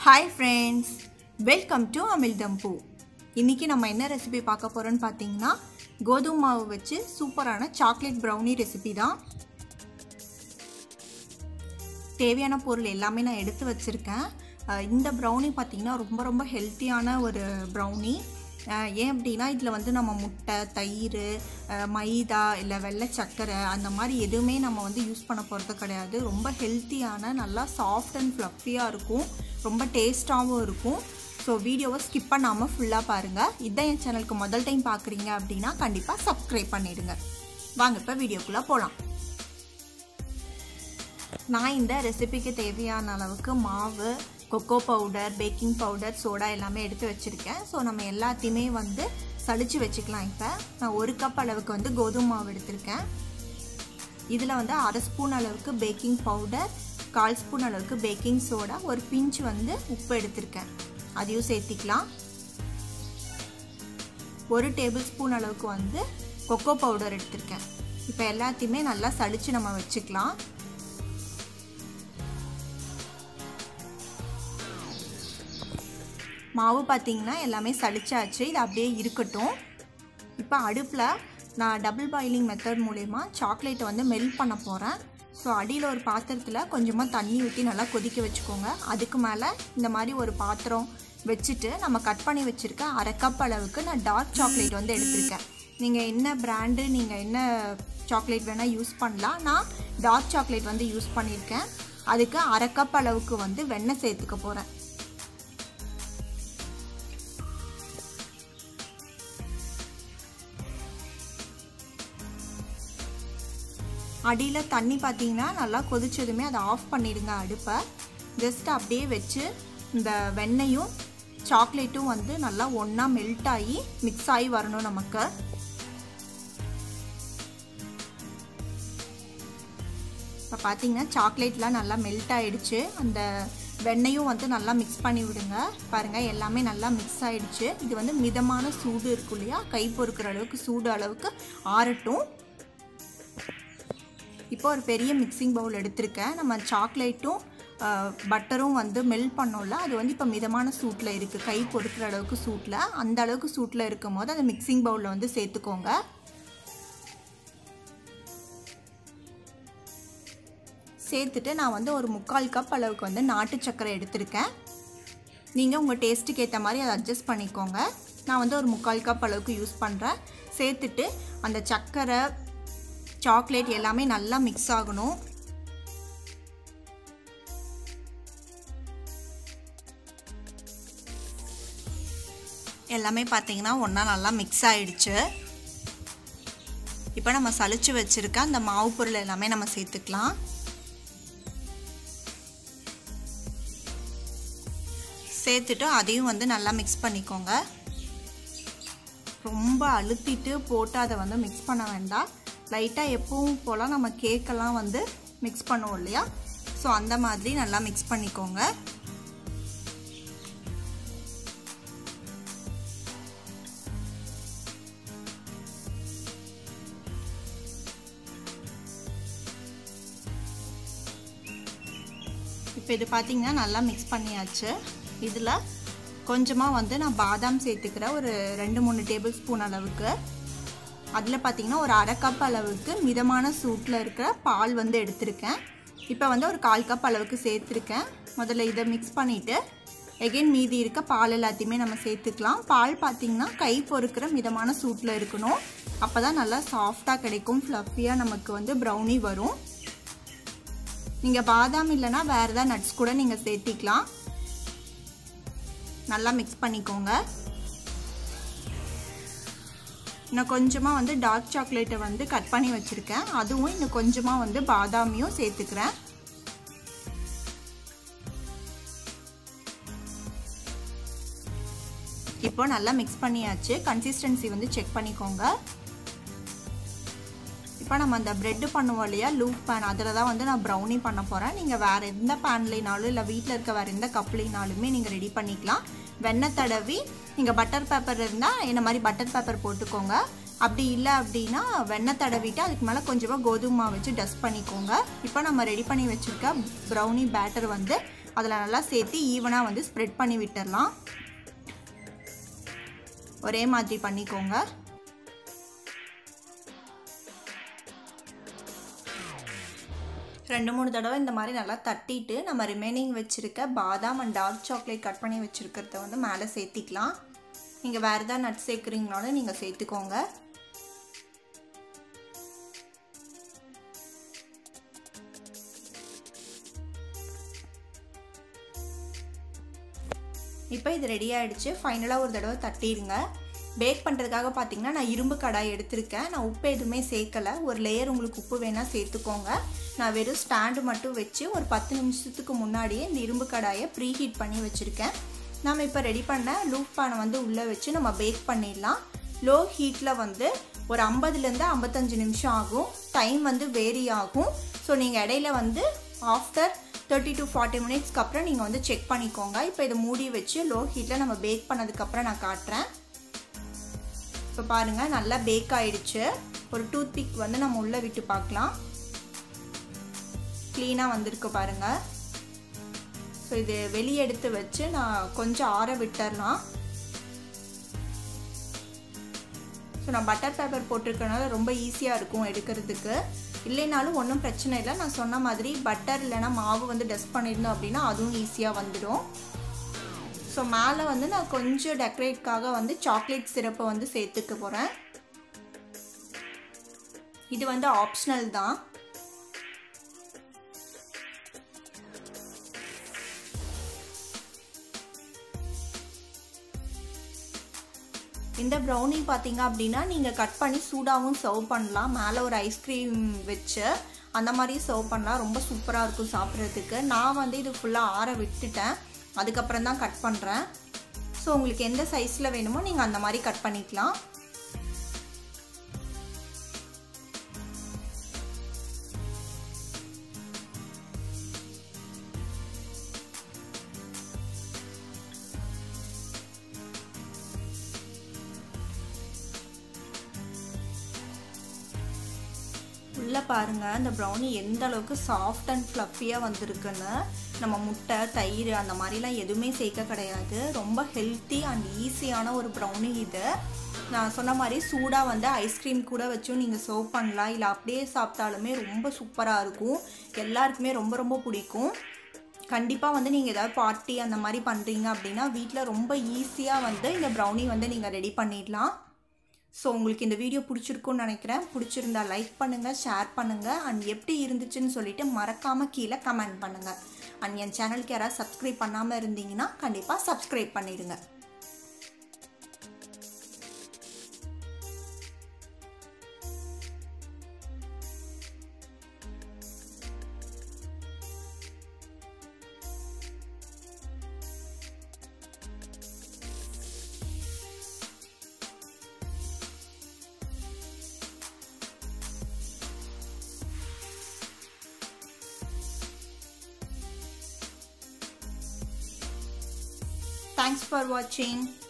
Hi friends welcome to அமில்தம் பூ இன்றைக்கி நம்ம என்ன ரெசிபி பார்க்க போகிறோன்னு பார்த்தீங்கன்னா கோதுமை மாவு வச்சு சூப்பரான சாக்லேட் ப்ரௌனி ரெசிபி தான் தேவையான பொருள் எல்லாமே நான் எடுத்து வச்சுருக்கேன் அஹ் இந்த ப்ரௌனி பார்த்திங்கன்னா ரொம்ப ரொம்ப ஹெல்த்தியான ஒரு ப்ரௌனி ஏன் அப்படின்னா இதில் வந்து நம்ம முட்டை தயிர் அஹ் மைதா இல்லை வெள்ளை சர்க்கரை அந்த மாதிரி எதுவுமே நம்ம வந்து யூஸ் பண்ண போகிறது கிடையாது ரொம்ப ஹெல்த்தியான நல்லா சாஃப்ட் அண்ட் ஃப்ளஃபியாக இருக்கும் ரொம்ப டேஸ்ட்டாகவும் இருக்கும் ஸோ வீடியோவை ஸ்கிப் பண்ணாமல் ஃபுல்லாக பாருங்கள் இதான் என் சேனலுக்கு முதல் டைம் பார்க்குறீங்க அப்படின்னா கண்டிப்பாக சப்ஸ்கிரைப் பண்ணிடுங்க வாங்க இப்போ வீடியோக்குள்ளே போகலாம் நான் இந்த ரெசிபிக்கு தேவையான அளவுக்கு மாவு cocoa powder baking powder soda எல்லாமே எடுத்து வச்சுருக்கேன் ஸோ நம்ம எல்லாத்தையுமே வந்து சளிச்சு வச்சுக்கலாம் இப்போ நான் ஒரு கப் அளவுக்கு வந்து கோதுமை மாவு எடுத்திருக்கேன் இதில் வந்து அரை ஸ்பூன் அளவுக்கு பேக்கிங் பவுடர் கால் ஸ்பூன் அளவுக்கு பேக்கிங் சோடா ஒரு பிஞ்ச் வந்து உப்பு எடுத்திருக்கேன் அதையும் சேர்த்திக்கலாம் ஒரு டேபிள் ஸ்பூன் அளவுக்கு வந்து கொக்கோ பவுடர் எடுத்திருக்கேன் இப்போ எல்லாத்தையுமே நல்லா சளிச்சு நம்ம வச்சுக்கலாம் மாவு பார்த்திங்கன்னா எல்லாமே சளிச்சாச்சு இது அப்படியே இருக்கட்டும் இப்போ அடுப்பில் நான் டபுள் பாயிலிங் மெத்தட் மூலயமா சாக்லேட்டை வந்து மெல்ட் பண்ண போகிறேன் ஸோ அடியில் ஒரு பாத்திரத்தில் கொஞ்சமாக தண்ணி ஊற்றி நல்லா கொதிக்க வச்சுக்கோங்க அதுக்கு மேலே இந்த மாதிரி ஒரு பாத்திரம் வச்சுட்டு நம்ம கட் பண்ணி வச்சுருக்க அரை கப் அளவுக்கு நான் டார்க் சாக்லேட் வந்து எடுத்திருக்கேன் நீங்கள் என்ன பிராண்டு நீங்கள் என்ன சாக்லேட் வேணால் யூஸ் பண்ணலாம் நான் டார்க் சாக்லேட் வந்து யூஸ் பண்ணியிருக்கேன் அதுக்கு அரை கப் அளவுக்கு வந்து வெண்ணெய் சேர்த்துக்க போகிறேன் அடியில் தண்ணி பார்த்தீங்கன்னா நல்லா கொதிச்சதுமே அதை ஆஃப் பண்ணிடுங்க அடுப்பை ஜஸ்ட் அப்படியே வச்சு இந்த வெண்ணெயும் சாக்லேட்டும் வந்து நல்லா ஒன்றா மெல்ட் ஆகி மிக்ஸ் ஆகி வரணும் நமக்கு இப்போ பார்த்தீங்கன்னா சாக்லேட்லாம் நல்லா மெல்ட் ஆகிடுச்சு அந்த வெண்ணையும் வந்து நல்லா மிக்ஸ் பண்ணி விடுங்க பாருங்கள் எல்லாமே நல்லா மிக்ஸ் ஆகிடுச்சு இது வந்து மிதமான சூடு இருக்கும் இல்லையா கை பொறுக்கிற அளவுக்கு சூடு அளவுக்கு ஆறட்டும் இப்போ ஒரு பெரிய மிக்சிங் பவுல் எடுத்திருக்கேன் நம்ம சாக்லேட்டும் பட்டரும் வந்து மெல்ட் பண்ணோம்ல அது வந்து இப்போ மிதமான சூட்டில் இருக்குது கை பொறுக்கிற அளவுக்கு சூட்டில் அந்த அளவுக்கு சூட்டில் இருக்கும் போது அந்த மிக்சிங் பவுலில் வந்து சேர்த்துக்கோங்க சேர்த்துட்டு நான் வந்து ஒரு முக்கால் கப் அளவுக்கு வந்து நாட்டு சர்க்கரை எடுத்திருக்கேன் நீங்கள் உங்கள் டேஸ்ட்டுக்கு ஏற்ற மாதிரி அதை அட்ஜஸ்ட் பண்ணிக்கோங்க நான் வந்து ஒரு முக்கால் கப் அளவுக்கு யூஸ் பண்ணுறேன் சேர்த்துட்டு அந்த சர்க்கரை சாக்லேட் எல்லாமே நல்லா மிக்ஸ் ஆகணும் எல்லாமே பார்த்தீங்கன்னா ஒன்றா நல்லா மிக்ஸ் ஆகிடுச்சு இப்போ நம்ம சளிச்சு வச்சுருக்க அந்த மாவு பொருள் எல்லாமே நம்ம சேர்த்துக்கலாம் சேர்த்துட்டு அதையும் வந்து நல்லா மிக்ஸ் பண்ணிக்கோங்க ரொம்ப அழுத்திட்டு போட்டு அதை வந்து மிக்ஸ் பண்ண வேண்டாம் லைட்டாக எப்பவும் போல் நம்ம கேக்கெல்லாம் வந்து மிக்ஸ் பண்ணுவோம் இல்லையா ஸோ அந்த மாதிரி நல்லா மிக்ஸ் பண்ணிக்கோங்க இப்போ இது பார்த்திங்கன்னா நல்லா மிக்ஸ் பண்ணியாச்சு இதில் கொஞ்சமாக வந்து நான் பாதாம் சேர்த்துக்கிறேன் ஒரு ரெண்டு மூணு டேபிள் ஸ்பூன் அளவுக்கு அதில் பார்த்திங்கன்னா ஒரு அரை கப் அளவுக்கு மிதமான சூட்டில் இருக்கிற பால் வந்து எடுத்திருக்கேன் இப்போ வந்து ஒரு கால் கப் அளவுக்கு சேர்த்துருக்கேன் முதல்ல இதை மிக்ஸ் பண்ணிவிட்டு எகெயின் மீதி இருக்க பால் எல்லாத்தையுமே நம்ம சேர்த்துக்கலாம் பால் பார்த்திங்கன்னா கை பொறுக்கிற மிதமான சூட்டில் இருக்கணும் அப்போ தான் நல்லா சாஃப்டாக கிடைக்கும் ஃப்ளஃபியாக நமக்கு வந்து ப்ரௌனி வரும் நீங்கள் பாதாம் இல்லைன்னா வேறு ஏதாவது நட்ஸ் கூட நீங்கள் சேர்த்திக்கலாம் நல்லா மிக்ஸ் பண்ணிக்கோங்க நான் கொஞ்சமாக வந்து டார்க் சாக்லேட்டை வந்து கட் பண்ணி வச்சுருக்கேன் அதுவும் இன்னும் கொஞ்சமாக வந்து பாதாமியும் சேர்த்துக்கிறேன் இப்போ நல்லா மிக்ஸ் பண்ணியாச்சு கன்சிஸ்டன்சி வந்து செக் பண்ணிக்கோங்க இப்போ நம்ம அந்த ப்ரெட்டு பண்ணுவோம் இல்லையா லூப் பேன் அதில் தான் வந்து நான் ப்ரௌனி பண்ண போகிறேன் நீங்கள் வேறு எந்த பேன்லேனாலும் இல்லை வீட்டில் இருக்க வேறு எந்த கப்லேனாலுமே நீங்கள் ரெடி பண்ணிக்கலாம் வெண்ணெய் தடவி நீங்கள் பட்டர் பேப்பர் இருந்தால் என்ன மாதிரி பட்டர் பேப்பர் போட்டுக்கோங்க அப்படி இல்லை அப்படின்னா வெண்ணெய் தடவிட்டு அதுக்கு மேலே கொஞ்சமாக கோதுமை வச்சு டஸ்ட் பண்ணிக்கோங்க இப்போ நம்ம ரெடி பண்ணி வச்சுருக்க ப்ரௌனி பேட்டர் வந்து அதில் நல்லா சேர்த்து ஈவனாக வந்து ஸ்ப்ரெட் பண்ணி விட்டுடலாம் ஒரே மாதிரி பண்ணிக்கோங்க ரெண்டு மூணு தடவை இந்த மாதிரி நல்லா தட்டிட்டு நம்ம ரிமைனிங் வச்சுருக்க பாதாம் அண்ட் டார்க் சாக்லேட் கட் பண்ணி வச்சுருக்கிறத வந்து மேலே சேர்த்திக்கலாம் நீங்கள் வேறு எதாவது நட் சேர்க்குறீங்கனாலும் நீங்கள் சேர்த்துக்கோங்க இப்போ இது ரெடி ஆகிடுச்சு ஃபைனலாக ஒரு தடவை தட்டிடுங்க பேக் பண்ணுறதுக்காக பார்த்தீங்கன்னா நான் இரும்பு கடாய் எடுத்திருக்கேன் நான் உப்பு எதுவுமே சேர்க்கலை ஒரு லேயர் உங்களுக்கு உப்பு வேணால் சேர்த்துக்கோங்க நான் வெறும் ஸ்டாண்டு மட்டும் வச்சு ஒரு பத்து நிமிஷத்துக்கு முன்னாடியே இந்த இரும்பு கடாயை ப்ரீ ஹீட் பண்ணி வச்சுருக்கேன் நம்ம இப்போ ரெடி பண்ண லூப் பானை வந்து உள்ளே வச்சு நம்ம பேக் பண்ணிடலாம் லோ ஹீட்டில் வந்து ஒரு ஐம்பதுலேருந்து ஐம்பத்தஞ்சு நிமிஷம் ஆகும் டைம் வந்து வேரி ஆகும் ஸோ நீங்கள் இடையில வந்து ஆஃப்டர் தேர்ட்டி டு ஃபார்ட்டி மினிட்ஸ்க்கு அப்புறம் நீங்கள் வந்து செக் பண்ணிக்கோங்க இப்போ இதை மூடி வச்சு லோ ஹீட்டில் நம்ம பேக் பண்ணதுக்கப்புறம் நான் காட்டுறேன் இப்போ பாருங்கள் நல்லா பேக் ஆயிடுச்சு ஒரு டூத் பிக் வந்து நம்ம உள்ளே விட்டு பார்க்கலாம் க்ளீனாக வந்திருக்கு பாருங்கள் ஸோ இது வெளியே எடுத்து வச்சு நான் கொஞ்சம் ஆற விட்டுறலாம் ஸோ நான் பட்டர் பேப்பர் போட்டிருக்கனால ரொம்ப ஈஸியாக இருக்கும் எடுக்கிறதுக்கு இல்லைனாலும் ஒன்றும் பிரச்சனை இல்லை நான் சொன்ன மாதிரி பட்டர் இல்லைனா மாவு வந்து டஸ்ட் பண்ணியிருந்தோம் அப்படின்னா அதுவும் ஈஸியாக வந்துடும் ஸோ மேலே வந்து நான் கொஞ்சம் டெக்கரேட்காக வந்து சாக்லேட் சிரப்பை வந்து சேர்த்துக்க போகிறேன் இது வந்து ஆப்ஷனல் தான் இந்த ப்ரௌனி பார்த்தீங்க அப்படின்னா நீங்கள் கட் பண்ணி சூடாகவும் சர்வ் பண்ணலாம் மேலே ஒரு ஐஸ்கிரீம் வச்சு அந்த மாதிரி சர்வ் பண்ணலாம் ரொம்ப சூப்பராக இருக்கும் சாப்பிட்றதுக்கு நான் வந்து இது ஃபுல்லாக ஆற விட்டுட்டேன் அதுக்கப்புறம் தான் கட் பண்ணுறேன் ஸோ உங்களுக்கு எந்த சைஸில் வேணுமோ நீங்கள் அந்த மாதிரி கட் பண்ணிக்கலாம் உள்ளே பாருங்கள் அந்த ப்ரௌனி எந்த அளவுக்கு சாஃப்ட் அண்ட் ஃப்ளஃபியாக வந்திருக்குன்னு நம்ம முட்டை தயிர் அந்த மாதிரிலாம் எதுவுமே சேர்க்க கிடையாது ரொம்ப ஹெல்த்தி அண்ட் ஈஸியான ஒரு ப்ரௌனி இது நான் சொன்ன மாதிரி சூடாக வந்து ஐஸ்கிரீம் கூட வச்சும் நீங்கள் சர்வ் பண்ணலாம் இல்லை அப்படியே சாப்பிட்டாலுமே ரொம்ப சூப்பராக இருக்கும் எல்லாருக்குமே ரொம்ப ரொம்ப பிடிக்கும் கண்டிப்பாக வந்து நீங்கள் ஏதாவது பார்ட்டி அந்த மாதிரி பண்ணுறீங்க அப்படின்னா வீட்டில் ரொம்ப ஈஸியாக வந்து இந்த ப்ரௌனி வந்து நீங்கள் ரெடி பண்ணிடலாம் ஸோ உங்களுக்கு இந்த வீடியோ பிடிச்சிருக்குன்னு நினைக்கிறேன் பிடிச்சிருந்தா லைக் பண்ணுங்கள் ஷேர் பண்ணுங்கள் அண்ட் எப்படி இருந்துச்சுன்னு சொல்லிட்டு மறக்காமல் கீழே கமெண்ட் பண்ணுங்கள் அண்ட் என் சேனலுக்கு யாராவது சப்ஸ்கிரைப் பண்ணாமல் இருந்தீங்கன்னா கண்டிப்பாக சப்ஸ்கிரைப் பண்ணிடுங்க Thanks for watching.